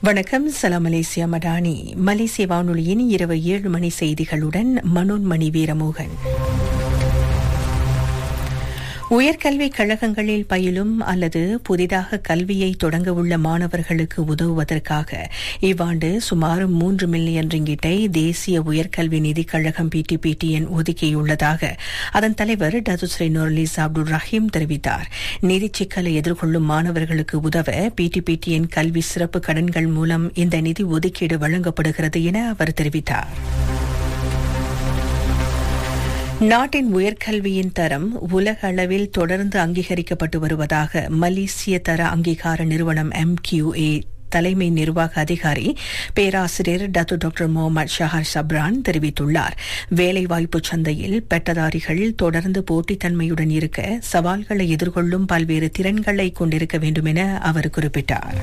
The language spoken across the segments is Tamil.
வணக்கம் சலாம் மலேசியா மடானி மலேசிய வானொலியின் இரவு ஏழு மணி செய்திகளுடன் மனோன்மணி வீரமோகன் உயர்கல்விக் கழகங்களில் பயிலும் அல்லது புதிதாக கல்வியை தொடங்கவுள்ள மாணவர்களுக்கு உதவுவதற்காக இவ்வாண்டு சுமார் மூன்று மில்லியன் ரிங்கிட்டை தேசிய உயர்கல்வி நிதிக் கழகம் பிடிபிடிஎன் ஒதுக்கியுள்ளதாக அதன் தலைவர் டதுஸ்ரீ நொர்லிஸ் அப்துல் ரஹீம் தெரிவித்தார் நிதிச் சிக்கலை எதிர்கொள்ளும் மாணவர்களுக்கு உதவ பிடிபிடிஎன் கல்வி சிறப்பு கடன்கள் மூலம் இந்த நிதி ஒதுக்கீடு வழங்கப்படுகிறது என அவர் தெரிவித்தார் நாட்டின் உயர்கல்வியின் தரம் உலக அளவில் தொடர்ந்து அங்கீகரிக்கப்பட்டு வருவதாக மலேசிய தர அங்கீகார நிறுவனம் எம்கியூஏ தலைமை நிர்வாக அதிகாரி பேராசிரியர் Datuk doctor Mohamed Shahar Sabran தெரிவித்துள்ளார் வேலைவாய்ப்பு சந்தையில் பெட்டதாரிகள் தொடர்ந்து போட்டித்தன்மையுடன் இருக்க சவால்களை எதிர்கொள்ளும் பல்வேறு திறன்களை கொண்டிருக்க வேண்டும் என அவர் குறிப்பிட்டார்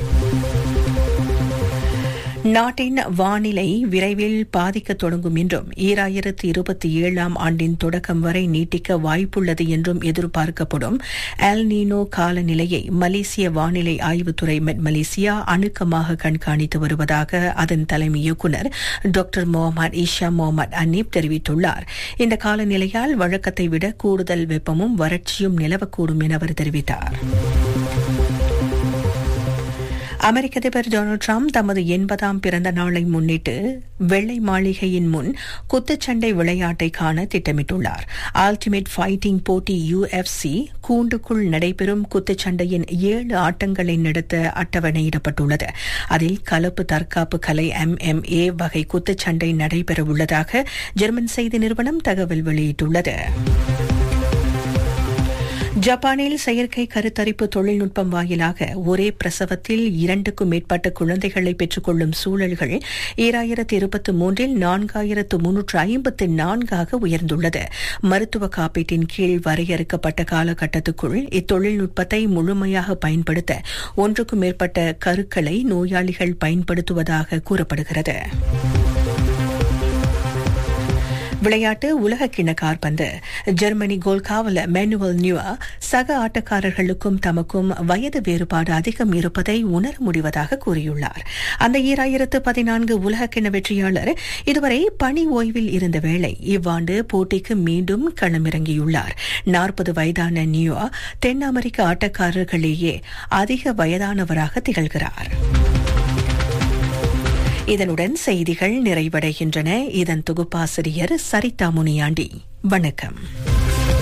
நாட்டின் வானிலை விரைவில் பாதிக்க தொடங்கும் என்றும் ஈராயிரத்து இருபத்தி ஏழாம் ஆண்டின் தொடக்கம் வரை நீட்டிக்க வாய்ப்புள்ளது என்றும் எதிர்பார்க்கப்படும் எல் நீனோ காலநிலையை மலேசிய வானிலை ஆய்வுத்துறை மெட் மலேசியா அணுக்கமாக கண்காணித்து வருவதாக அதன் தலைமை இயக்குநர் doctor Mohamed Isa Mohamed Hanif தெரிவித்துள்ளார் இந்த காலநிலையால் வழக்கத்தை விட கூடுதல் வெப்பமும் வறட்சியும் நிலவக்கூடும் என அவர் தெரிவித்தார் அமெரிக்க அதிபர் டொனால்டு டிரம்ப் தமது எண்பதாம் பிறந்த நாளை முன்னிட்டு வெள்ளை மாளிகையின் முன் குத்துச்சண்டை விளையாட்டை காண திட்டமிட்டுள்ளார் அல்டிமேட் ஃபைட்டிங் போட்டி யுஎஃப்சி கூண்டுக்குள் நடைபெறும் குத்துச்சண்டையின் ஏழு ஆட்டங்களை நடத்த அட்டவணையிடப்பட்டுள்ளது அதில் கலப்பு தற்காப்பு கலை எம்எம்ஏ வகை குத்துச்சண்டை நடைபெறவுள்ளதாக ஜெர்மன் செய்தி நிறுவனம் தகவல் வெளியிட்டுள்ளது ஜப்பானில் செயற்கை கருத்தரிப்பு தொழில்நுட்பம் வாயிலாக ஒரே பிரசவத்தில் இரண்டுக்கும் மேற்பட்ட குழந்தைகளை பெற்றுக்கொள்ளும் சூழல்கள் ஈராயிரத்து இருபத்தி மூன்றில் நான்காயிரத்து முன்னூற்று ஐம்பத்து நான்காக உயர்ந்துள்ளது மருத்துவ காப்பீட்டின் கீழ் வரையறுக்கப்பட்ட காலகட்டத்துக்குள் இத்தொழில்நுட்பத்தை முழுமையாக பயன்படுத்த ஒன்றுக்கும் மேற்பட்ட கருக்களை நோயாளிகள் பயன்படுத்துவதாக கூறப்படுகிறது விளையாட்டு உலகக்கிண கார்பந்து ஜெர்மனி கோல்காவல மேனுவல் நியூவா சக ஆட்டக்காரர்களுக்கும் தமக்கும் வயது வேறுபாடு அதிகம் இருப்பதை உணர முடிவதாக கூறியுள்ளார் அந்த ஈராயிரத்து பதினான்கு உலகக்கிண வெற்றியாளர் இதுவரை பணி ஓய்வில் இருந்த வேளை இவ்வாண்டு போட்டிக்கு மீண்டும் களமிறங்கியுள்ளார் நாற்பது வயதான நியூவா தென் அமெரிக்க ஆட்டக்காரர்களேயே அதிக வயதானவராக திகழ்கிறார் இதனுடன் செய்திகள் நிறைவடைகின்றன இதன் தொகுப்பாசிரியர் சரிதா முனியாண்டி வணக்கம்